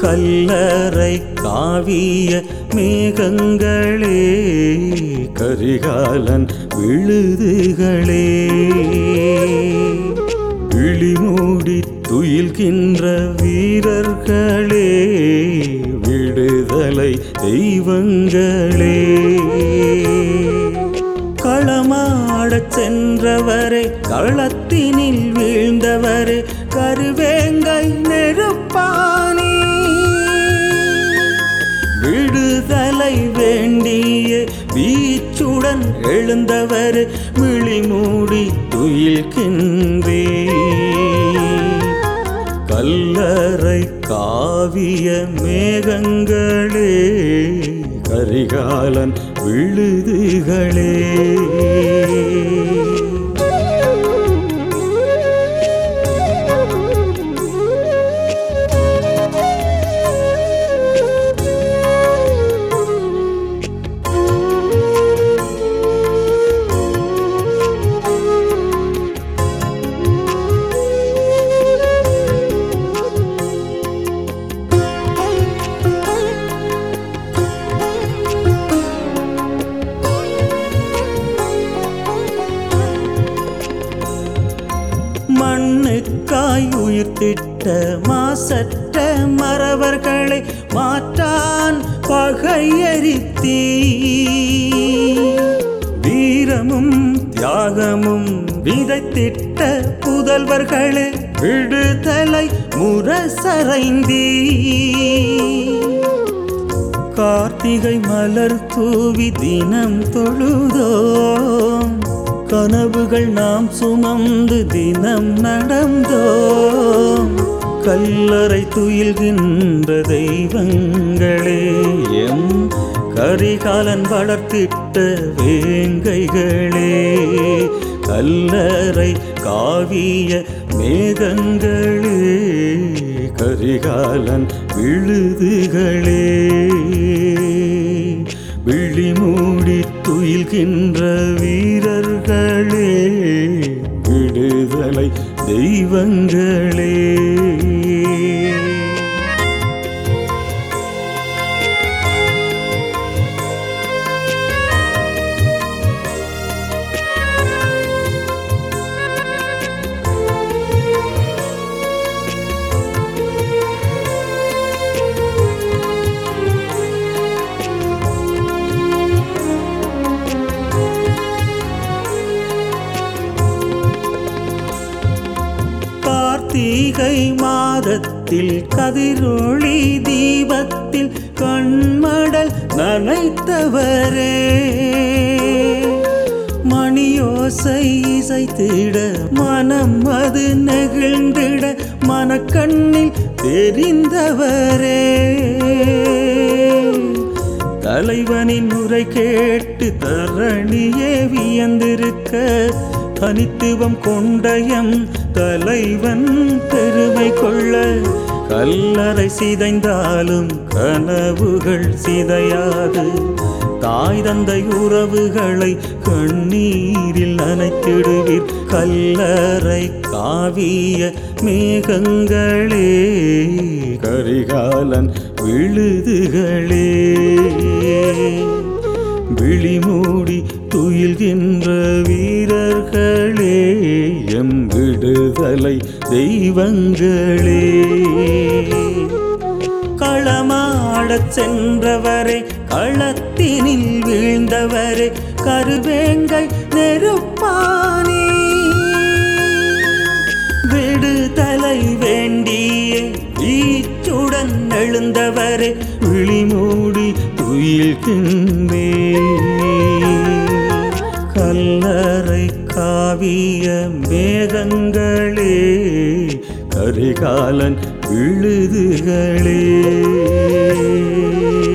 கல்லறை காவிய மேகங்களே கரிகாலன் விழுதுகளே விழிமூடி துயில்கின்ற வீரர்களே விடுதலை தெய்வங்களே களமாடச் சென்றவரே களத்தினில் வீழ்ந்தவரே கருவேங்கை நெருப்பானி விடுதலை வேண்டிய வீச்சுடன் எழுந்தவர் விழிமூடி துயில்கின்றே கல்லறை காவிய மேகங்களே கரிகாலன் விழுதுகளே மண்ணுக்காய் உயிர்த்திட்ட மாசற்ற மறவர்களை மாற்றான் பகையறித்தீ வீரமும் தியாகமும் விதைத்திட்ட புதல்வர்களே விடுதலை முரசறைந்தீ கார்த்திகை மலர் தூவி தினம் தொழுதோம் கனவுகள் நாம் சுமந்து தினம் நடந்தோம் கல்லறை துயில்கின்ற தெய்வங்களே எம் கரிகாலன் வளர்த்திட்ட வேங்கைகளே கல்லறை காவிய மேகங்களே கரிகாலன் விழுதுகளே விழிமூடி துயில்கின்ற வீரர்களே விடுதலை தெய்வங்களே கார்த்திகை மாதத்தில் கதிரொளி தீபத்தில் கண்மடல் நனைத்தவரே மணியோசை இசைத்திட மனம் அது நெகிழ்ந்திட மனக்கண்ணில் தெரிந்தவரே தலைவனின் முறை கேட்டு தரணியே வியந்திருக்க தனித்துவம் கொண்டயம் தலைவன் பெருமை கொள்ள கல்லறை சிதைந்தாலும் கனவுகள் சிதையாது தாய் தந்தை உறவுகளை கண்ணீரில் நனைத்திடுவீர் கல்லறை காவிய மேகங்களே கரிகாலன் விழுதுகளே விழிமூடி துயில்கின்ற வீரர்களே எம் விடுதலை தெய்வங்களே களமாடச் சென்றவரே களத்தினில் வீழ்ந்தவரே கருவேங்கை நெருப்பானே விடுதலை வேண்டிய வீச்சுடன் எழுந்தவரே விழிமூடி துயில்கின்றே கல்லறை காவிய மேகங்களே கரிகாலன் விழுதுகளே